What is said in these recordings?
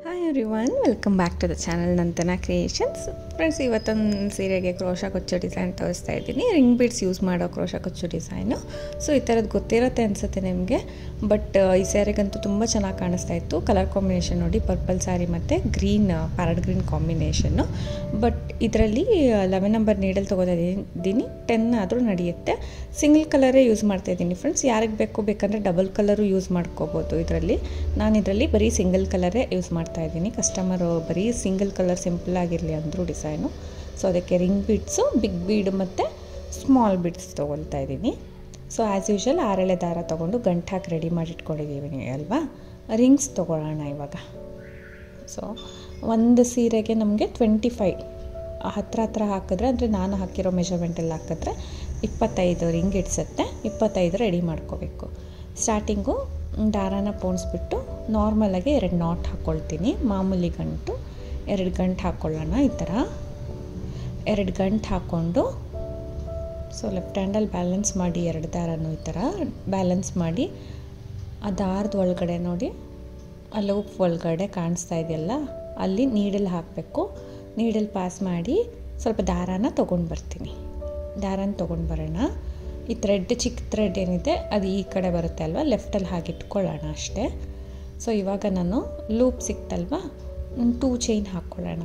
hi everyone welcome back to the channel Nantana creations friends ಇವತ್ತೊಂದು ಸೀರೆಗೆ crochet ಕೊಚ್ಚೋ design ತೋರಿಸ್ತಾ ಇದ್ದೀನಿ ರಿಂಗ್ ಬೀಡ್ಸ್ ಯೂಸ್ ಮಾಡೋ ಕ್ರೋಶ ಕೊಚ್ಚೋ ಡಿಸೈನು ಸೊ ಈ ಥರದ್ದು ಗೊತ್ತಿರುತ್ತೆ ಅನಿಸುತ್ತೆ ನಿಮಗೆ ಬಟ್ ಈ ಸ್ಯಾರಿಗಂತೂ ತುಂಬ ಚೆನ್ನಾಗಿ ಕಾಣಿಸ್ತಾ ಇತ್ತು ಕಲರ್ ಕಾಂಬಿನೇಷನ್ ನೋಡಿ ಪರ್ಪಲ್ ಸ್ಯಾರಿ ಮತ್ತು green parrot green combination but ಇದರಲ್ಲಿ ಲೆವೆನ್ ನಂಬರ್ ನೀಡಲ್ ತೊಗೋತಾ ಇದ್ದೀನಿ ಟೆನ್ ಆದರೂ ನಡೆಯುತ್ತೆ ಸಿಂಗಲ್ ಕಲರೇ ಯೂಸ್ ಮಾಡ್ತಾ ಇದ್ದೀನಿ ಫ್ರೆಂಡ್ಸ್ ಯಾರಿಗೆ ಬೇಕು ಬೇಕಂದರೆ ಡಬಲ್ ಕಲರು ಯೂಸ್ ಮಾಡ್ಕೋಬೋದು ಇದರಲ್ಲಿ ನಾನು ಇದರಲ್ಲಿ ಬರೀ ಸಿಂಗಲ್ ಕಲರೇ ಯೂಸ್ ಮಾಡ್ತಾ ಇದ್ದೀನಿ ಕಸ್ಟಮರು ಬರೀ ಸಿಂಗಲ್ ಕಲರ್ ಸಿಂಪಲ್ ಆಗಿರಲಿ ಅಂದರು ಡಿಸೈನು ಸೊ ಅದಕ್ಕೆ ರಿಂಗ್ ಬೀಡ್ಸು ಬಿಗ್ ಬೀಡ್ ಮತ್ತು ಸ್ಮಾಲ್ ಬೀಡ್ಸ್ ತೊಗೊಳ್ತಾ ಇದ್ದೀನಿ ಸೊ ಆ್ಯಸ್ ಯೂಶ್ವಲ್ ಆರೆಳೆ ದಾರ ತೊಗೊಂಡು ಗಂಟು ಹಾಕಿ ರೆಡಿ ಮಾಡಿ ಇಟ್ಕೊಂಡಿದ್ದೀವಿ ಅಲ್ವಾ ರಿಂಗ್ಸ್ ತೊಗೊಳ್ಳೋಣ ಇವಾಗ ಸೊ ಒಂದು ಸೀರೆಗೆ ನಮಗೆ ಟ್ವೆಂಟಿ ಫೈ ಹತ್ರ ಹತ್ರ ಹಾಕಿದ್ರೆ ಅಂದರೆ ನಾನು ಹಾಕಿರೋ ಮೆಷರ್ಮೆಂಟಲ್ಲಿ ಹಾಕಿದ್ರೆ ಇಪ್ಪತ್ತೈದು ರಿಂಗ್ ಇಡ್ಸುತ್ತೆ ಇಪ್ಪತ್ತೈದು ರೆಡಿ ಮಾಡ್ಕೋಬೇಕು ಸ್ಟಾರ್ಟಿಂಗು ದಾರಾನ ಪೋಣಿಸ್ಬಿಟ್ಟು ನಾರ್ಮಲಾಗಿ ಎರಡು ನಾಟ್ ಹಾಕ್ಕೊಳ್ತೀನಿ ಮಾಮೂಲಿ ಗಂಟು ಎರಡು ಗಂಟು ಹಾಕ್ಕೊಳ್ಳೋಣ ಈ ಥರ ಎರಡು ಗಂಟು ಹಾಕ್ಕೊಂಡು ಸೊ ಲೆಫ್ಟ್ ಹ್ಯಾಂಡಲ್ಲಿ ಬ್ಯಾಲೆನ್ಸ್ ಮಾಡಿ ಎರಡು ದಾರನೂ ಈ ಥರ ಬ್ಯಾಲೆನ್ಸ್ ಮಾಡಿ ಆ ದಾರದ ಒಳಗಡೆ ನೋಡಿ ಆ ಲೂಪ್ ಒಳಗಡೆ ಕಾಣಿಸ್ತಾ ಇದೆಯಲ್ಲ ಅಲ್ಲಿ ನೀಡಲ್ ಹಾಕಬೇಕು ನೀಡಲ್ ಪಾಸ್ ಮಾಡಿ ಸ್ವಲ್ಪ ದಾರಾನ ತೊಗೊಂಡು ಬರ್ತೀನಿ ದಾರನ ತೊಗೊಂಡು ಬರೋಣ ಈ ಥ್ರೆಡ್ ಚಿಕ್ಕ ಥ್ರೆಡ್ ಏನಿದೆ ಅದು ಈ ಕಡೆ ಬರುತ್ತೆ ಅಲ್ವಾ ಲೆಫ್ಟಲ್ಲಿ ಹಾಗೆ ಇಟ್ಕೊಳ್ಳೋಣ ಅಷ್ಟೇ ಸೊ ಇವಾಗ ನಾನು ಲೂಪ್ ಸಿಕ್ತಲ್ವ ಟೂ ಚೈನ್ ಹಾಕ್ಕೊಳ್ಳೋಣ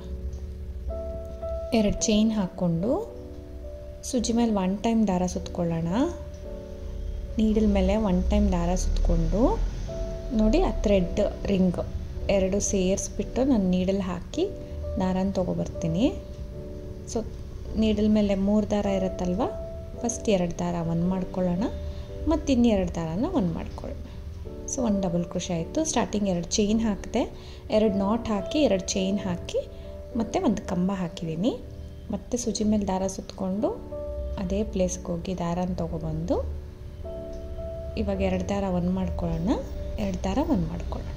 ಎರಡು ಚೈನ್ ಹಾಕ್ಕೊಂಡು ಸುಜಿ ಮೇಲೆ ಒನ್ ಟೈಮ್ ದಾರ ಸುತ್ಕೊಳ್ಳೋಣ ನೀಡಲ್ ಮೇಲೆ ಒನ್ ಟೈಮ್ ದಾರ ಸುತ್ಕೊಂಡು ನೋಡಿ ಆ ಥ್ರೆಡ್ ರಿಂಗ್ ಎರಡು ಸೇರಿಸ್ಬಿಟ್ಟು ನಾನು ನೀಡಲ್ ಹಾಕಿ ದಾರನ ತೊಗೊಬರ್ತೀನಿ ಸೊ ನೀಡಲ್ ಮೇಲೆ ಮೂರು ದಾರ ಇರುತ್ತಲ್ವ ಫಸ್ಟ್ ಎರಡು ದಾರ ಒಂದು ಮಾಡ್ಕೊಳ್ಳೋಣ ಮತ್ತು ಇನ್ನೆರಡು ದಾರನ ಒಂದು ಮಾಡ್ಕೊಳ್ಳೋಣ ಸೊ ಒಂದು ಡಬಲ್ ಕ್ರೋಶೆ ಆಯಿತು ಸ್ಟಾರ್ಟಿಂಗ್ ಎರಡು ಚೈನ್ ಹಾಕಿದೆ ಎರಡು ನಾಟ್ ಹಾಕಿ ಎರಡು ಚೈನ್ ಹಾಕಿ ಮತ್ತು ಒಂದು ಕಂಬ ಹಾಕಿದ್ದೀನಿ ಮತ್ತು ಸುಜಿ ಮೇಲೆ ದಾರ ಸುತ್ತಕೊಂಡು ಅದೇ ಪ್ಲೇಸ್ಗೆ ಹೋಗಿ ದಾರನ ತೊಗೊಬಂದು ಇವಾಗ ಎರಡು ದಾರ ಒಂದು ಮಾಡ್ಕೊಳ್ಳೋಣ ಎರಡು ದಾರ ಒಂದು ಮಾಡ್ಕೊಳ್ಳೋಣ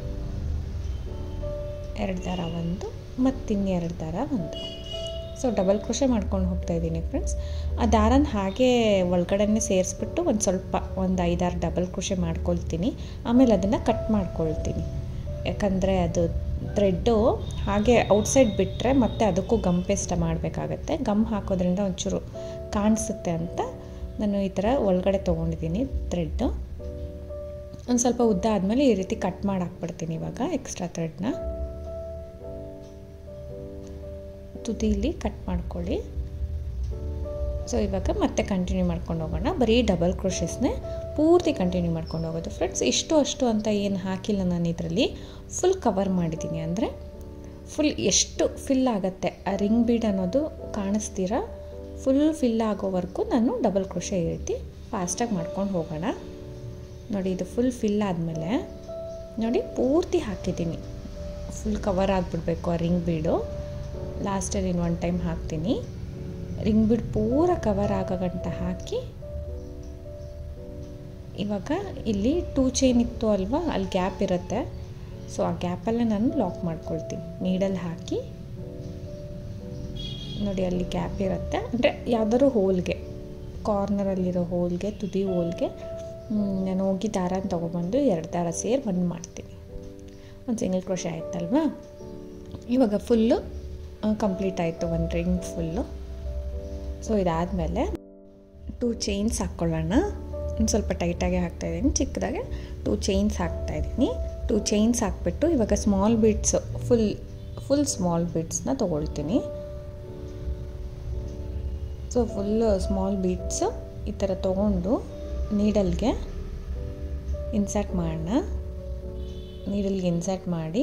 ಎರಡು ದಾರ ಒಂದು ಮತ್ತು ಇನ್ನೆರಡು ದಾರ ಒಂದು ಸೊ ಡಬಲ್ ಕ್ರೋಶೆ ಮಾಡ್ಕೊಂಡು ಹೋಗ್ತಾ ಇದ್ದೀನಿ ಫ್ರೆಂಡ್ಸ್ ಆ ದಾರನ ಹಾಗೆ ಒಳಗಡೆನೇ ಸೇರಿಸ್ಬಿಟ್ಟು ಒಂದು ಸ್ವಲ್ಪ ಒಂದು ಐದಾರು ಡಬಲ್ ಕ್ರೋಶೆ ಮಾಡ್ಕೊಳ್ತೀನಿ ಆಮೇಲೆ ಅದನ್ನು ಕಟ್ ಮಾಡ್ಕೊಳ್ತೀನಿ ಯಾಕಂದರೆ ಅದು ಥ್ರೆಡ್ಡು ಹಾಗೆ ಔಟ್ಸೈಡ್ ಬಿಟ್ಟರೆ ಮತ್ತೆ ಅದಕ್ಕೂ ಗಮ್ ಪೇಸ್ಟ್ ಮಾಡಬೇಕಾಗತ್ತೆ ಗಮ್ ಹಾಕೋದ್ರಿಂದ ಒಂಚೂರು ಕಾಣಿಸುತ್ತೆ ಅಂತ ನಾನು ಈ ಥರ ಒಳಗಡೆ ತೊಗೊಂಡಿದ್ದೀನಿ ಥ್ರೆಡ್ಡು ಒಂದು ಸ್ವಲ್ಪ ಉದ್ದ ಆದಮೇಲೆ ಈ ರೀತಿ ಕಟ್ ಮಾಡಿ ಹಾಕ್ಬಿಡ್ತೀನಿ ಇವಾಗ ಎಕ್ಸ್ಟ್ರಾ ಥ್ರೆಡ್ನ ತುದಿಲಿ ಕಟ್ ಮಾಡ್ಕೊಳ್ಳಿ ಸೊ ಇವಾಗ ಮತ್ತೆ ಕಂಟಿನ್ಯೂ ಮಾಡ್ಕೊಂಡು ಹೋಗೋಣ ಬರೀ ಡಬಲ್ ಕ್ರೋಶಸ್ನೇ ಪೂರ್ತಿ ಕಂಟಿನ್ಯೂ ಮಾಡ್ಕೊಂಡು ಹೋಗೋದು ಫ್ರೆಂಡ್ಸ್ ಇಷ್ಟು ಅಷ್ಟು ಅಂತ ಏನು ಹಾಕಿಲ್ಲ ನಾನು ಇದರಲ್ಲಿ ಫುಲ್ ಕವರ್ ಮಾಡಿದ್ದೀನಿ ಅಂದರೆ ಫುಲ್ ಎಷ್ಟು ಫಿಲ್ ಆಗುತ್ತೆ ಆ ರಿಂಗ್ ಬೀಡ್ ಅನ್ನೋದು ಕಾಣಿಸ್ತೀರ ಫುಲ್ ಫಿಲ್ ಆಗೋವರೆಗೂ ನಾನು ಡಬಲ್ ಕ್ರೋಶೆ ಈ ರೀತಿ ಫಾಸ್ಟಾಗಿ ಮಾಡ್ಕೊಂಡು ಹೋಗೋಣ ನೋಡಿ ಇದು ಫುಲ್ ಫಿಲ್ ಆದಮೇಲೆ ನೋಡಿ ಪೂರ್ತಿ ಹಾಕಿದ್ದೀನಿ ಫುಲ್ ಕವರ್ ಆಗಿಬಿಡ್ಬೇಕು ಆ ರಿಂಗ್ ಬೀಡು ಲಾಸ್ಟಲ್ಲಿ ಇನ್ನು ಒನ್ ಟೈಮ್ ಹಾಕ್ತೀನಿ ರಿಂಗ್ ಬೀಡ್ ಪೂರ ಕವರ್ ಆಗೋ ಗಂಟ ಹಾಕಿ ಇವಾಗ ಇಲ್ಲಿ ಟೂ ಚೈನ್ ಇತ್ತು ಅಲ್ವಾ ಅಲ್ಲಿ ಗ್ಯಾಪ್ ಇರುತ್ತೆ ಸೊ ಆ ಗ್ಯಾಪಲ್ಲೇ ನಾನು ಲಾಕ್ ಮಾಡ್ಕೊಳ್ತೀನಿ ನೀಡಲ್ಲಿ ಹಾಕಿ ನೋಡಿ ಅಲ್ಲಿ ಗ್ಯಾಪ್ ಇರುತ್ತೆ ಅಂದರೆ ಯಾವ್ದಾದ್ರು ಹೋಲ್ಗೆ ಕಾರ್ನರಲ್ಲಿರೋ ಹೋಲ್ಗೆ ತುದಿ ಹೋಲ್ಗೆ ನಾನು ಹೋಗಿ ದಾರನ ತೊಗೊಬಂದು ಎರಡು ದಾರ ಸೇರಿ ಒಂದು ಮಾಡ್ತೀನಿ ಒಂದು ಸಿಂಗಲ್ ಕ್ರೋಶೆ ಆಯ್ತಲ್ವಾ ಇವಾಗ ಫುಲ್ಲು ಕಂಪ್ಲೀಟ್ ಆಯಿತು ಒಂದು ರಿಂಗ್ ಫುಲ್ಲು ಸೊ ಇದಾದಮೇಲೆ ಟೂ ಚೈನ್ಸ್ ಹಾಕ್ಕೊಳ್ಳೋಣ ಒಂದು ಸ್ವಲ್ಪ ಟೈಟಾಗೆ ಹಾಕ್ತಾಯಿದ್ದೀನಿ ಚಿಕ್ಕದಾಗೆ ಟೂ ಚೈನ್ಸ್ ಹಾಕ್ತಾಯಿದ್ದೀನಿ ಟೂ ಚೈನ್ಸ್ ಹಾಕ್ಬಿಟ್ಟು ಇವಾಗ small beads full full small ಬೀಡ್ಸ್ನ ತೊಗೊಳ್ತೀನಿ ಸೊ ಫುಲ್ ಸ್ಮಾಲ್ ಬೀಡ್ಸು ಈ ಥರ ತೊಗೊಂಡು ನೀಡಲ್ಗೆ ಇನ್ಸರ್ಟ್ ಮಾಡೋಣ ನೀಡಲ್ಗೆ ಇನ್ಸರ್ಟ್ ಮಾಡಿ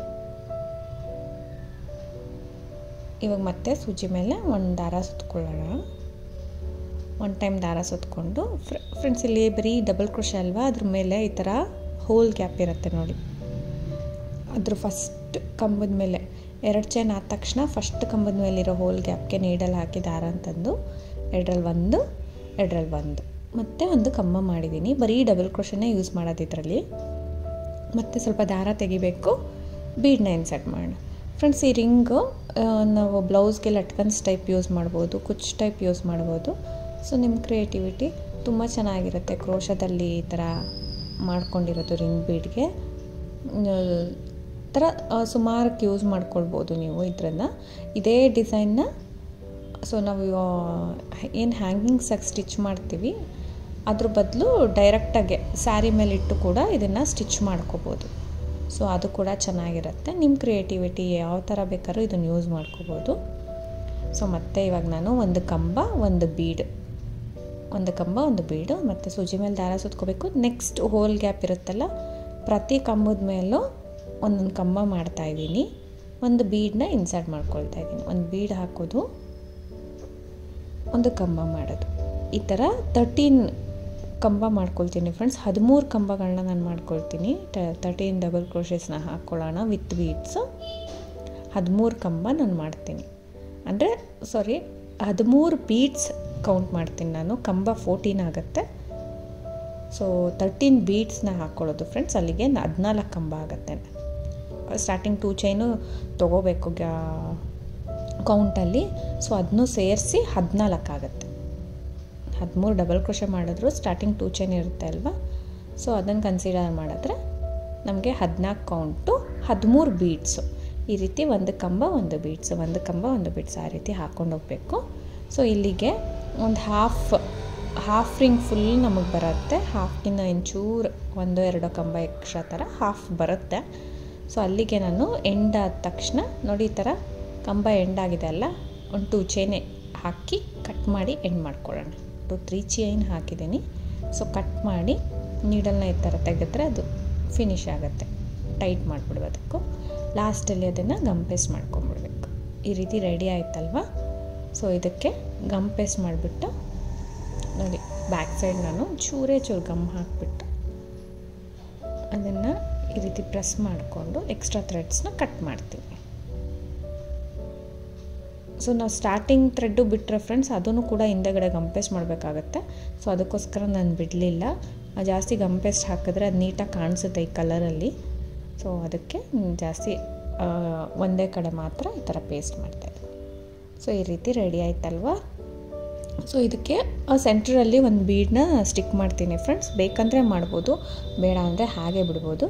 ಇವಾಗ ಮತ್ತೆ ಸೂಜಿ ಮೇಲೆ ಒಂದು ದಾರ ಸುತ್ಕೊಳ್ಳೋಣ ಒನ್ ಟೈಮ್ ದಾರ ಸುತ್ಕೊಂಡು ಫ್ರೆಂಡ್ಸ್ ಇಲ್ಲಿ ಬರೀ ಡಬಲ್ ಕ್ರೋಶ ಅಲ್ವಾ ಅದ್ರ ಮೇಲೆ ಈ ಥರ ಹೋಲ್ ಗ್ಯಾಪ್ ಇರುತ್ತೆ ನೋಡಿ ಅದ್ರ ಫಸ್ಟ್ ಕಂಬದ ಮೇಲೆ ಎರಡು ಚೈನ್ ಆದ ತಕ್ಷಣ ಫಸ್ಟ್ ಕಂಬದ ಮೇಲಿರೋ ಹೋಲ್ ಗ್ಯಾಪ್ಗೆ ನೀಡಲ್ಲಿ ಹಾಕಿ ದಾರ ಅಂತಂದು ಎರಡರಲ್ಲಿ ಒಂದು ಎರಡರಲ್ಲಿ ಒಂದು ಮತ್ತು ಒಂದು ಕಂಬ ಮಾಡಿದ್ದೀನಿ ಬರೀ ಡಬಲ್ ಕ್ರೋಶನೇ ಯೂಸ್ ಮಾಡೋದು ಇದರಲ್ಲಿ ಮತ್ತು ಸ್ವಲ್ಪ ದಾರ ತೆಗಿಬೇಕು ಬೀಡನ್ನ ಇನ್ಸರ್ಟ್ ಮಾಡೋಣ ಫ್ರೆಂಡ್ಸ್ ಈ ರಿಂಗು ನಾವು ಬ್ಲೌಸ್ಗೆ ಲಟ್ಕನ್ಸ್ ಟೈಪ್ ಯೂಸ್ ಮಾಡ್ಬೋದು ಕುಚ್ ಟೈಪ್ ಯೂಸ್ ಮಾಡ್ಬೋದು ಸೊ ನಿಮ್ಮ ಕ್ರಿಯೇಟಿವಿಟಿ ತುಂಬ ಚೆನ್ನಾಗಿರುತ್ತೆ ಕ್ರೋಶದಲ್ಲಿ ಈ ಥರ ಮಾಡ್ಕೊಂಡಿರೋದು ರಿಂಗ್ ಬೀಡ್ಗೆ ಥರ ಸುಮಾರಕ್ಕೆ ಯೂಸ್ ಮಾಡ್ಕೊಳ್ಬೋದು ನೀವು ಇದನ್ನು ಇದೇ ಡಿಸೈನ್ನ ಸೊ ನಾವು ಏನು ಹ್ಯಾಂಗಿಂಗ್ಸಾಗಿ ಸ್ಟಿಚ್ ಮಾಡ್ತೀವಿ ಅದ್ರ ಬದಲು ಡೈರೆಕ್ಟಾಗೆ ಸ್ಯಾರಿ ಮೇಲಿಟ್ಟು ಕೂಡ ಇದನ್ನು ಸ್ಟಿಚ್ ಮಾಡ್ಕೋಬೋದು ಸೊ ಅದು ಕೂಡ ಚೆನ್ನಾಗಿರುತ್ತೆ ನಿಮ್ಮ ಕ್ರಿಯೇಟಿವಿಟಿ ಯಾವ ಥರ ಬೇಕಾದ್ರೂ ಇದನ್ನು ಯೂಸ್ ಮಾಡ್ಕೋಬೋದು ಸೊ ಮತ್ತೆ ಇವಾಗ ನಾನು ಒಂದು ಕಂಬ ಒಂದು ಬೀಡ್ ಒಂದು ಕಂಬ ಒಂದು ಬೀಡು ಮತ್ತು ಸೂಜಿ ಮೇಲೆ ದಾರ ಸುತ್ಕೋಬೇಕು ನೆಕ್ಸ್ಟ್ ಹೋಲ್ ಗ್ಯಾಪ್ ಇರುತ್ತಲ್ಲ ಪ್ರತಿ ಕಂಬದ ಮೇಲೂ ಒಂದೊಂದು ಕಂಬ ಮಾಡ್ತಾಯಿದ್ದೀನಿ ಒಂದು ಬೀಡನ್ನ ಇನ್ಸರ್ಟ್ ಮಾಡ್ಕೊಳ್ತಾ ಇದ್ದೀನಿ ಒಂದು ಬೀಡ್ ಹಾಕೋದು ಒಂದು ಕಂಬ ಮಾಡೋದು ಈ ಥರ ತರ್ಟೀನ್ ಕಂಬ ಮಾಡ್ಕೊಳ್ತೀನಿ ಫ್ರೆಂಡ್ಸ್ ಹದಿಮೂರು ಕಂಬಗಳನ್ನ ನಾನು ಮಾಡ್ಕೊಳ್ತೀನಿ ತರ್ಟೀನ್ ಡಬಲ್ ಕ್ರೋಶಸ್ನ ಹಾಕ್ಕೊಳ್ಳೋಣ ವಿತ್ ಬೀಡ್ಸು ಹದಿಮೂರು ಕಂಬ ನಾನು ಮಾಡ್ತೀನಿ ಅಂದರೆ ಸಾರಿ ಹದಿಮೂರು ಬೀಡ್ಸ್ ಕೌಂಟ್ ಮಾಡ್ತೀನಿ ನಾನು ಕಂಬ ಫೋರ್ಟೀನ್ ಆಗುತ್ತೆ ಸೊ ತರ್ಟೀನ್ ಬೀಡ್ಸ್ನ ಹಾಕ್ಕೊಳ್ಳೋದು ಫ್ರೆಂಡ್ಸ್ ಅಲ್ಲಿಗೆ ಹದಿನಾಲ್ಕು ಕಂಬ ಆಗುತ್ತೆ ಸ್ಟಾರ್ಟಿಂಗ್ ಟೂ ಚೈನು ತೊಗೋಬೇಕು ಗ್ಯಾ ಕೌಂಟಲ್ಲಿ ಸೊ ಅದನ್ನೂ ಸೇರಿಸಿ ಹದಿನಾಲ್ಕು ಆಗುತ್ತೆ ಹದಿಮೂರು ಡಬಲ್ ಕ್ರೋಶ ಮಾಡಿದ್ರು ಸ್ಟಾರ್ಟಿಂಗ್ ಟೂ ಚೈನ್ ಇರುತ್ತೆ ಅಲ್ವಾ ಸೊ ಅದನ್ನು ಕನ್ಸಿಡರ್ ಮಾಡಿದ್ರೆ ನಮಗೆ ಹದಿನಾಲ್ಕು ಕೌಂಟು ಹದಿಮೂರು ಬೀಡ್ಸು ಈ ರೀತಿ ಒಂದು ಕಂಬ ಒಂದು ಬೀಡ್ಸ್ ಒಂದು ಕಂಬ ಒಂದು ಬೀಡ್ಸ್ ಆ ರೀತಿ ಹಾಕ್ಕೊಂಡು ಹೋಗಬೇಕು ಸೊ ಇಲ್ಲಿಗೆ ಒಂದು ಹಾಫ್ ಹಾಫ್ ರಿಂಗ್ ಫುಲ್ ನಮಗೆ ಬರುತ್ತೆ ಹಾಫ್ಗಿಂತ ಒಂಚೂರು ಒಂದು ಎರಡು ಕಂಬ ಎಕ್ಸ್ಟ್ರಾ ಥರ ಹಾಫ್ ಬರುತ್ತೆ ಸೊ ಅಲ್ಲಿಗೆ ನಾನು ಎಂಡ್ ಆದ ತಕ್ಷಣ ನೋಡಿ ಈ ಥರ ಕಂಬ ಎಂಡ್ ಆಗಿದೆ ಅಲ್ಲ ಒಂದು ಟೂ ಚೈನೆ ಹಾಕಿ ಕಟ್ ಮಾಡಿ ಎಂಡ್ ಮಾಡ್ಕೊಳ್ಳೋಣ ಟು ತ್ರೀ ಚೈನ್ ಹಾಕಿದ್ದೀನಿ ಸೊ ಕಟ್ ಮಾಡಿ ನೀಡಲ್ನ ಈ ಥರ ತೆಗೆದ್ರೆ ಅದು ಫಿನಿಶ್ ಆಗುತ್ತೆ ಟೈಟ್ ಮಾಡಿಬಿಡ್ಬೋದಕ್ಕೂ ಲಾಸ್ಟಲ್ಲಿ ಅದನ್ನು ಗಮ್ ಪೇಸ್ಟ್ ಮಾಡ್ಕೊಂಬಿಡ್ಬೇಕು ಈ ರೀತಿ ರೆಡಿ ಆಯ್ತಲ್ವ ಸೊ ಇದಕ್ಕೆ ಗಮ್ ಪೇಸ್ಟ್ ಮಾಡಿಬಿಟ್ಟು ನೋಡಿ ಬ್ಯಾಕ್ ಸೈಡ್ ನಾನು ಚೂರೇ ಚೂರು ಗಮ್ ಹಾಕಿಬಿಟ್ಟು ಅದನ್ನು ಈ ರೀತಿ ಪ್ರೆಸ್ ಮಾಡಿಕೊಂಡು ಎಕ್ಸ್ಟ್ರಾ ಥ್ರೆಡ್ಸ್ನ ಕಟ್ ಮಾಡ್ತೀನಿ ಸೊ ನಾವು ಸ್ಟಾರ್ಟಿಂಗ್ ಥ್ರೆಡ್ಡು ಬಿಟ್ಟರೆ ಫ್ರೆಂಡ್ಸ್ ಅದನ್ನು ಕೂಡ ಹಿಂದೆಗಡೆ ಗಂಪೇಸ್ಟ್ ಮಾಡಬೇಕಾಗತ್ತೆ ಸೊ ಅದಕ್ಕೋಸ್ಕರ ನಾನು ಬಿಡಲಿಲ್ಲ ಜಾಸ್ತಿ ಗಂಪೇಸ್ಟ್ ಹಾಕಿದ್ರೆ ಅದು ನೀಟಾಗಿ ಕಾಣಿಸುತ್ತೆ ಈ ಕಲರಲ್ಲಿ ಸೊ ಅದಕ್ಕೆ ಜಾಸ್ತಿ ಒಂದೇ ಕಡೆ ಮಾತ್ರ ಈ ಥರ ಪೇಸ್ಟ್ ಮಾಡ್ತಾಯಿದ್ದೆ ಸೊ ಈ ರೀತಿ ರೆಡಿ ಆಯ್ತಲ್ವಾ ಸೊ ಇದಕ್ಕೆ ಸೆಂಟ್ರಲ್ಲಿ ಒಂದು ಬೀಡನ್ನ ಸ್ಟಿಕ್ ಮಾಡ್ತೀನಿ ಫ್ರೆಂಡ್ಸ್ ಬೇಕಂದರೆ ಮಾಡ್ಬೋದು ಬೇಡ ಅಂದರೆ ಹಾಗೆ ಬಿಡ್ಬೋದು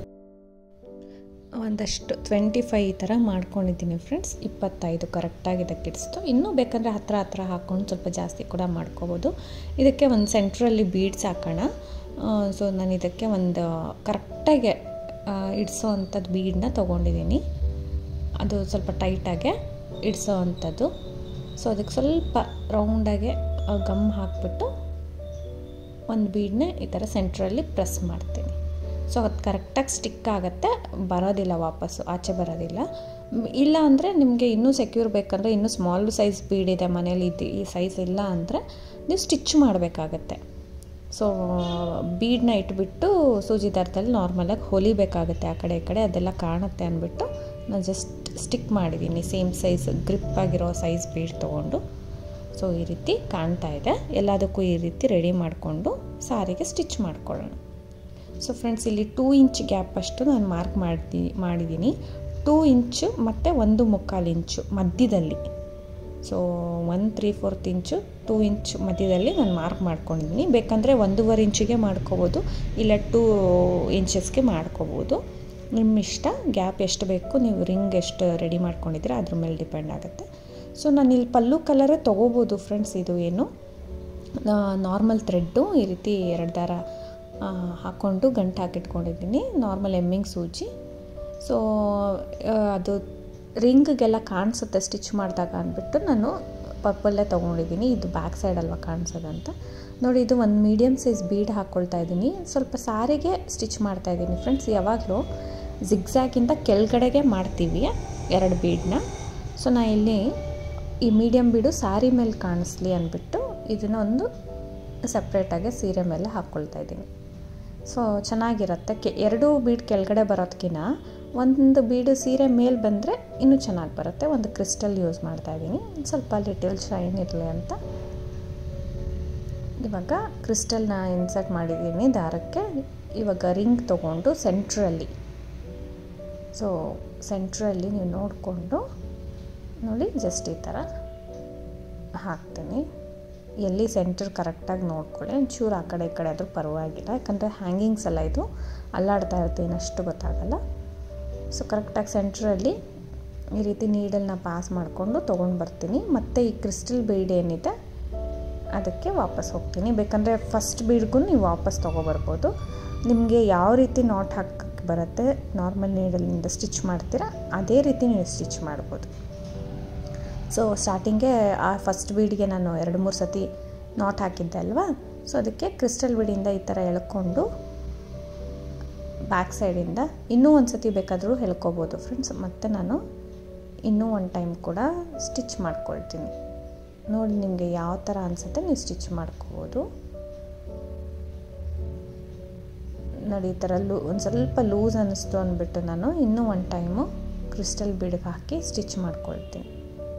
ಒಂದಷ್ಟು ಟ್ವೆಂಟಿ ಫೈ ಈ ಥರ ಮಾಡ್ಕೊಂಡಿದ್ದೀನಿ ಫ್ರೆಂಡ್ಸ್ ಇಪ್ಪತ್ತೈದು ಕರೆಕ್ಟಾಗಿ ಇದಕ್ಕೆ ಇಡಿಸ್ತು ಇನ್ನೂ ಬೇಕಂದರೆ ಹತ್ರ ಹತ್ರ ಹಾಕ್ಕೊಂಡು ಸ್ವಲ್ಪ ಜಾಸ್ತಿ ಕೂಡ ಮಾಡ್ಕೋಬೋದು ಇದಕ್ಕೆ ಒಂದು ಸೆಂಟ್ರಲ್ಲಿ ಬೀಡ್ಸ್ ಹಾಕೋಣ ಸೊ ನಾನು ಇದಕ್ಕೆ ಒಂದು ಕರೆಕ್ಟಾಗಿ ಇಡಿಸೋ ಅಂಥದ್ದು ಬೀಡನ್ನ ತೊಗೊಂಡಿದ್ದೀನಿ ಅದು ಸ್ವಲ್ಪ ಟೈಟಾಗೆ ಇಡಿಸೋ ಅಂಥದ್ದು ಸೊ ಅದಕ್ಕೆ ಸ್ವಲ್ಪ ರೌಂಡಾಗೆ ಗಮ್ ಹಾಕ್ಬಿಟ್ಟು ಒಂದು ಬೀಡನ್ನ ಈ ಥರ ಸೆಂಟ್ರಲ್ಲಿ ಪ್ರೆಸ್ ಮಾಡ್ತೀನಿ ಸೊ ಅದು ಕರೆಕ್ಟಾಗಿ ಸ್ಟಿಕ್ ಆಗುತ್ತೆ ಬರೋದಿಲ್ಲ ವಾಪಸ್ಸು ಆಚೆ ಬರೋದಿಲ್ಲ ಇಲ್ಲ ಅಂದರೆ ನಿಮಗೆ ಇನ್ನೂ ಸೆಕ್ಯೂರ್ ಬೇಕಂದರೆ ಇನ್ನೂ ಸ್ಮಾಲ್ ಸೈಜ್ ಬೀಡ್ ಇದೆ ಮನೇಲಿ ಇದು ಈ ಸೈಜ್ ಇಲ್ಲ ಅಂದರೆ ನೀವು ಸ್ಟಿಚ್ ಮಾಡಬೇಕಾಗತ್ತೆ ಸೊ ಬೀಡನ್ನ ಇಟ್ಬಿಟ್ಟು ಸೂಜಿ ದಾರದಲ್ಲಿ ನಾರ್ಮಲಾಗಿ ಹೊಲಿಬೇಕಾಗುತ್ತೆ ಆ ಕಡೆ ಈ ಕಡೆ ಅದೆಲ್ಲ ಕಾಣುತ್ತೆ ಅಂದ್ಬಿಟ್ಟು ನಾನು ಜಸ್ಟ್ ಸ್ಟಿಕ್ ಮಾಡಿದ್ದೀನಿ ಸೇಮ್ ಸೈಜ್ ಗ್ರಿಪ್ ಆಗಿರೋ ಸೈಜ್ ಬೀಡ್ ತೊಗೊಂಡು ಸೊ ಈ ರೀತಿ ಕಾಣ್ತಾ ಇದೆ ಎಲ್ಲದಕ್ಕೂ ಈ ರೀತಿ ರೆಡಿ ಮಾಡಿಕೊಂಡು ಸಾರಿಗೆ ಸ್ಟಿಚ್ ಮಾಡ್ಕೊಳ್ಳೋಣ ಸೊ ಫ್ರೆಂಡ್ಸ್ ಇಲ್ಲಿ ಟೂ ಇಂಚ್ ಗ್ಯಾಪ್ ಅಷ್ಟು ನಾನು ಮಾರ್ಕ್ ಮಾಡ್ತಿ ಮಾಡಿದ್ದೀನಿ ಟೂ ಇಂಚು ಮತ್ತು ಒಂದು ಮುಕ್ಕಾಲು ಇಂಚು ಮಧ್ಯದಲ್ಲಿ so one three fourth inch two inch ಮಧ್ಯದಲ್ಲಿ ನಾನು ಮಾರ್ಕ್ ಮಾಡ್ಕೊಂಡಿದ್ದೀನಿ ಬೇಕಂದರೆ ಒಂದೂವರೆ ಇಂಚಿಗೆ ಮಾಡ್ಕೋಬೋದು ಇಲ್ಲ ಟೂ ಇಂಚಸ್ಗೆ ಮಾಡ್ಕೋಬೋದು ನಿಮ್ಮ ಇಷ್ಟ ಗ್ಯಾಪ್ ಎಷ್ಟು ಬೇಕು ನೀವು ರಿಂಗ್ ಎಷ್ಟು ರೆಡಿ ಮಾಡ್ಕೊಂಡಿದ್ರೆ ಅದ್ರ ಮೇಲೆ ಡಿಪೆಂಡ್ ಆಗುತ್ತೆ ಸೊ ನಾನು ಇಲ್ಲಿ ಪಲ್ಲು ಕಲರೇ ತೊಗೋಬೋದು ಫ್ರೆಂಡ್ಸ್ ಇದು ಏನು ನಾರ್ಮಲ್ ಥ್ರೆಡ್ಡು ಈ ರೀತಿ ಎರಡು ದಾರ ಹಾಕ್ಕೊಂಡು ಗಂಟು ಹಾಕಿಟ್ಕೊಂಡಿದ್ದೀನಿ ನಾರ್ಮಲ್ ಎಮ್ಮಿಂಗ್ ಸೂಜಿ ಸೊ ಅದು ರಿಂಗಿಗೆಲ್ಲ ಕಾಣಿಸುತ್ತೆ ಸ್ಟಿಚ್ ಮಾಡಿದಾಗ ಅಂದ್ಬಿಟ್ಟು ನಾನು ಪರ್ಪಲ್ಲೇ ತೊಗೊಂಡಿದ್ದೀನಿ ಇದು ಬ್ಯಾಕ್ ಸೈಡ್ ಅಲ್ವಾ ಕಾಣಿಸೋದಂತ ನೋಡಿ ಇದು ಒಂದು ಮೀಡಿಯಮ್ ಸೈಜ್ ಬೀಡ್ ಹಾಕ್ಕೊಳ್ತಾ ಇದ್ದೀನಿ ಸ್ವಲ್ಪ ಸಾರಿಗೆ ಸ್ಟಿಚ್ ಮಾಡ್ತಾ ಇದ್ದೀನಿ ಫ್ರೆಂಡ್ಸ್ ಯಾವಾಗಲೂ ಜಿಗ್ಝ್ಯಾಗಿಂತ ಕೆಳಗಡೆಗೆ ಮಾಡ್ತೀವಿ ಎರಡು ಬೀಡನ್ನ ಸೊ ನಾ ಇಲ್ಲಿ ಈ ಮೀಡಿಯಮ್ ಬೀಡು ಸ್ಯಾರಿ ಮೇಲೆ ಕಾಣಿಸ್ಲಿ ಅಂದ್ಬಿಟ್ಟು ಇದನ್ನು ಒಂದು ಸಪ್ರೇಟಾಗಿ ಸೀರೆ ಮೇಲೆ ಹಾಕ್ಕೊಳ್ತಾ ಇದ್ದೀನಿ ಸೊ ಚೆನ್ನಾಗಿರುತ್ತೆ ಕೆ ಎರಡೂ ಬೀಡ್ ಕೆಳಗಡೆ ಬರೋದಕ್ಕಿಂತ ಒಂದು ಬೀಡು ಸೀರೆ ಮೇಲೆ ಬಂದರೆ ಇನ್ನೂ ಚೆನ್ನಾಗಿ ಬರುತ್ತೆ ಒಂದು ಕ್ರಿಸ್ಟಲ್ ಯೂಸ್ ಮಾಡ್ತಾ ಇದ್ದೀನಿ ಸ್ವಲ್ಪ ಲಿಟಲ್ ಶೈನ್ ಇರಲಿ ಅಂತ ಇವಾಗ ಕ್ರಿಸ್ಟಲ್ನ ಇನ್ಸರ್ಟ್ ಮಾಡಿದ್ದೀನಿ ದಾರಕ್ಕೆ ಇವಾಗ ರಿಂಗ್ ತೊಗೊಂಡು ಸೆಂಟ್ರಲ್ಲಿ ಸೊ ಸೆಂಟ್ರಲ್ಲಿ ನೀವು ನೋಡಿಕೊಂಡು ನೋಡಿ ಜಸ್ಟ್ ಈ ಥರ ಹಾಕ್ತೀನಿ ಎಲ್ಲಿ ಸೆಂಟರ್ ಕರೆಕ್ಟಾಗಿ ನೋಡ್ಕೊಳ್ಳಿ ಒಂಚೂರು ಆ ಕಡೆ ಈ ಕಡೆ ಆದರೂ ಪರವಾಗಿಲ್ಲ ಯಾಕಂದರೆ ಹ್ಯಾಂಗಿಂಗ್ಸ್ ಎಲ್ಲ ಇದು ಅಲ್ಲಾಡ್ತಾ ಇರ್ತೀನಿ ಅಷ್ಟು ಗೊತ್ತಾಗಲ್ಲ ಸೊ ಕರೆಕ್ಟಾಗಿ ಸೆಂಟ್ರಲ್ಲಿ ಈ ರೀತಿ ನೀಡಲ್ನ ಪಾಸ್ ಮಾಡಿಕೊಂಡು ತೊಗೊಂಡು ಬರ್ತೀನಿ ಮತ್ತು ಈ ಕ್ರಿಸ್ಟಲ್ ಬೀಡ್ ಏನಿದೆ ಅದಕ್ಕೆ ವಾಪಸ್ ಹೋಗ್ತೀನಿ ಬೇಕಂದರೆ ಫಸ್ಟ್ ಬೀಡ್ಗೂ ನೀವು ವಾಪಸ್ ತೊಗೊಬರ್ಬೋದು ನಿಮಗೆ ಯಾವ ರೀತಿ ನಾಟ್ ಹಾಕಕ್ಕೆ ಬರುತ್ತೆ ನಾರ್ಮಲ್ ನೀಡಲಿಂದ ಸ್ಟಿಚ್ ಮಾಡ್ತೀರಾ ಅದೇ ರೀತಿ ನೀವು ಸ್ಟಿಚ್ ಮಾಡ್ಬೋದು ಸೊ ಸ್ಟಾರ್ಟಿಂಗೆ ಆ ಫಸ್ಟ್ ಬೀಡ್ಗೆ ನಾನು ಎರಡು ಮೂರು ಸತಿ ನಾಟ್ ಹಾಕಿದ್ದೆ ಅಲ್ವಾ ಸೊ ಅದಕ್ಕೆ ಕ್ರಿಸ್ಟಲ್ ಬೀಡಿಂದ ಈ ಥರ ಎಳ್ಕೊಂಡು ಬ್ಯಾಕ್ ಸೈಡಿಂದ ಇನ್ನೂ ಒಂದು ಸತಿ ಬೇಕಾದರೂ ಹೇಳ್ಕೊಬೋದು ಫ್ರೆಂಡ್ಸ್ ಮತ್ತು ನಾನು ಇನ್ನೂ ಒಂದು ಟೈಮ್ ಕೂಡ ಸ್ಟಿಚ್ ಮಾಡ್ಕೊಳ್ತೀನಿ ನೋಡಿ ನಿಮಗೆ ಯಾವ ಥರ ಅನಿಸುತ್ತೆ ನೀವು ಸ್ಟಿಚ್ ಮಾಡ್ಕೋಬೋದು ನೋಡಿ ಈ ಥರ ಲೂ ಒಂದು ಸ್ವಲ್ಪ ಲೂಸ್ ಅನ್ನಿಸ್ತು ಅಂದ್ಬಿಟ್ಟು ನಾನು ಇನ್ನೂ ಒಂದು ಟೈಮು ಕ್ರಿಸ್ಟಲ್ ಬೀಡ್ಗೆ ಹಾಕಿ ಸ್ಟಿಚ್ ಮಾಡ್ಕೊಳ್ತೀನಿ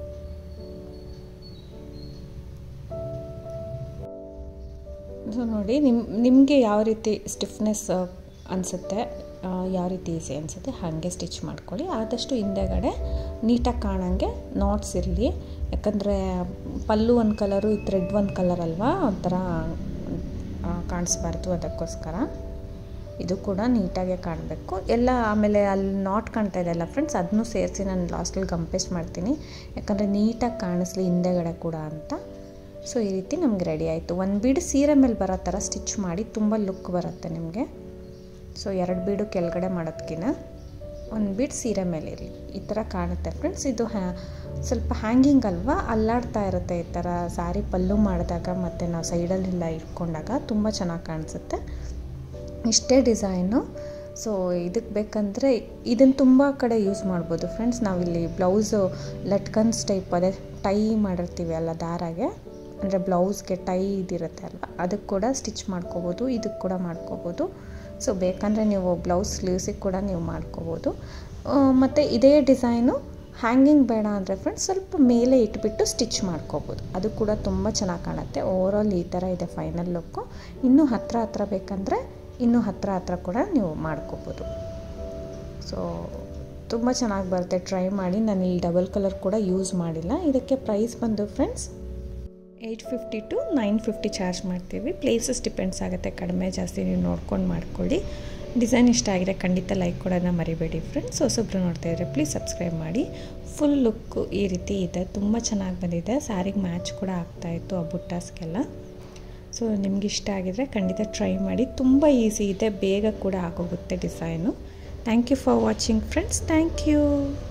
ಸೊ ನೋಡಿ ನಿಮ್ಮ ನಿಮಗೆ ಯಾವ ರೀತಿ ಸ್ಟಿಫ್ನೆಸ್ ಅನಿಸುತ್ತೆ ಯಾವ ರೀತಿ ಈಸಿ ಅನಿಸುತ್ತೆ ಹಾಗೆ ಸ್ಟಿಚ್ ಮಾಡ್ಕೊಳ್ಳಿ ಆದಷ್ಟು ಹಿಂದೆಗಡೆ ನೀಟಾಗಿ ಕಾಣಂಗೆ ನಾಟ್ಸ್ ಇರಲಿ ಯಾಕಂದರೆ ಪಲ್ಲು ಒಂದು ಕಲರು ಈ ಥ್ರೆಡ್ ಒಂದು ಕಲರ್ ಅಲ್ವಾ ಒಂಥರ ಕಾಣಿಸ್ಬಾರ್ದು ಅದಕ್ಕೋಸ್ಕರ ಇದು ಕೂಡ ನೀಟಾಗೆ ಕಾಣಬೇಕು ಎಲ್ಲ ಆಮೇಲೆ ಅಲ್ಲಿ ನಾಟ್ ಕಾಣ್ತಾ ಇದೆ ಅಲ್ಲ ಫ್ರೆಂಡ್ಸ್ ಅದನ್ನೂ ಸೇರಿಸಿ ನಾನು ಲಾಸ್ಟಲ್ಲಿ ಕಂಪೇಸ್ಟ್ ಮಾಡ್ತೀನಿ ಯಾಕಂದರೆ ನೀಟಾಗಿ ಕಾಣಿಸ್ಲಿ ಹಿಂದೆಗಡೆ ಕೂಡ ಅಂತ ಸೊ ಈ ರೀತಿ ನಮ್ಗೆ ರೆಡಿ ಆಯಿತು ಒಂದು ಬೀಡು ಸೀರೆ ಮೇಲೆ ಬರೋ ಥರ ಸ್ಟಿಚ್ ಮಾಡಿ ತುಂಬ ಲುಕ್ ಬರುತ್ತೆ ನಿಮಗೆ ಸೊ ಎರಡು ಬೀಡು ಕೆಳಗಡೆ ಮಾಡೋದಕ್ಕಿಂತ ಒಂದು ಬೀಡ್ ಸೀರೆ ಮೇಲೆ ಇರಲಿ ಈ ಥರ ಕಾಣುತ್ತೆ ಫ್ರೆಂಡ್ಸ್ ಇದು ಹ್ಯಾ ಸ್ವಲ್ಪ ಹ್ಯಾಂಗಿಂಗ್ ಅಲ್ವಾ ಅಲ್ಲಾಡ್ತಾ ಇರುತ್ತೆ ಈ ಥರ ಸಾರಿ ಪಲ್ಲು ಮಾಡಿದಾಗ ಮತ್ತು ನಾವು ಸೈಡಲ್ಲೆಲ್ಲ ಇಟ್ಕೊಂಡಾಗ ತುಂಬ ಚೆನ್ನಾಗಿ ಕಾಣಿಸುತ್ತೆ ಇಷ್ಟೇ ಡಿಸೈನು ಸೊ ಇದಕ್ಕೆ ಬೇಕಂದರೆ ಇದನ್ನು ತುಂಬ ಕಡೆ ಯೂಸ್ ಮಾಡ್ಬೋದು ಫ್ರೆಂಡ್ಸ್ ನಾವಿಲ್ಲಿ ಬ್ಲೌಸು ಲಟ್ಕನ್ಸ್ ಟೈಪ್ ಅದೇ ಟೈ ಮಾಡಿರ್ತೀವಿ ಅಲ್ಲ ದಾರಾಗೆ ಅಂದರೆ ಬ್ಲೌಸ್ಗೆ ಟೈ ಇದಿರುತ್ತೆ ಅಲ್ವಾ ಅದಕ್ಕೆ ಕೂಡ ಸ್ಟಿಚ್ ಮಾಡ್ಕೋಬೋದು ಇದಕ್ಕೆ ಕೂಡ ಮಾಡ್ಕೋಬೋದು ಸೊ ಬೇಕಂದರೆ ನೀವು ಬ್ಲೌಸ್ ಸ್ಲೀವ್ಸಿಗೆ ಕೂಡ ನೀವು ಮಾಡ್ಕೋಬೋದು ಮತ್ತು ಇದೇ ಡಿಸೈನು ಹ್ಯಾಂಗಿಂಗ್ ಬೇಡ ಅಂದರೆ ಫ್ರೆಂಡ್ಸ್ ಸ್ವಲ್ಪ ಮೇಲೆ ಇಟ್ಬಿಟ್ಟು ಸ್ಟಿಚ್ ಮಾಡ್ಕೋಬೋದು ಅದು ಕೂಡ ತುಂಬ ಚೆನ್ನಾಗಿ ಕಾಣುತ್ತೆ ಓವರಾಲ್ ಈ ಥರ ಇದೆ ಫೈನಲ್ ಲುಕ್ಕು ಇನ್ನೂ ಹತ್ತಿರ ಹತ್ರ ಬೇಕಂದರೆ ಇನ್ನೂ ಹತ್ತಿರ ಹತ್ರ ಕೂಡ ನೀವು ಮಾಡ್ಕೋಬೋದು ಸೊ ತುಂಬ ಚೆನ್ನಾಗಿ ಬರುತ್ತೆ ಟ್ರೈ ಮಾಡಿ ನಾನು ಇಲ್ಲಿ ಡಬಲ್ ಕಲರ್ ಕೂಡ ಯೂಸ್ ಮಾಡಿಲ್ಲ ಇದಕ್ಕೆ ಪ್ರೈಸ್ ಬಂದು friends eight fifty to nine fifty charge ಮಾಡ್ತೀವಿ ಪ್ಲೇಸಸ್ ಡಿಪೆಂಡ್ಸ್ ಆಗುತ್ತೆ ಕಡಿಮೆ ಜಾಸ್ತಿ ನೀವು ನೋಡ್ಕೊಂಡು ಮಾಡ್ಕೊಳ್ಳಿ ಡಿಸೈನ್ ಇಷ್ಟ ಆಗಿದೆ ಖಂಡಿತ ಲೈಕ್ ಕೊಡೋದನ್ನ ಮರಿಬೇಡಿ ಫ್ರೆಂಡ್ಸ್ ಹೊಸೊಬ್ರು ನೋಡ್ತಾ ಇದ್ದರೆ ಪ್ಲೀಸ್ ಸಬ್ಸ್ಕ್ರೈಬ್ ಮಾಡಿ ಫುಲ್ ಲುಕ್ಕು ಈ ರೀತಿ ಇದೆ ತುಂಬ ಚೆನ್ನಾಗಿ ಬಂದಿದೆ ಸ್ಯಾರಿಗೆ ಮ್ಯಾಚ್ ಕೂಡ ಆಗ್ತಾಯಿತ್ತು ಆ ಬುಟ್ಟಾಸ್ಗೆಲ್ಲ ಸೊ ನಿಮ್ಗೆ ಇಷ್ಟ ಆಗಿದರೆ ಖಂಡಿತ ಟ್ರೈ ಮಾಡಿ ತುಂಬ ಈಸಿ ಇದೆ ಬೇಗ ಕೂಡ ಆಗೋಗುತ್ತೆ design thank you for watching friends thank you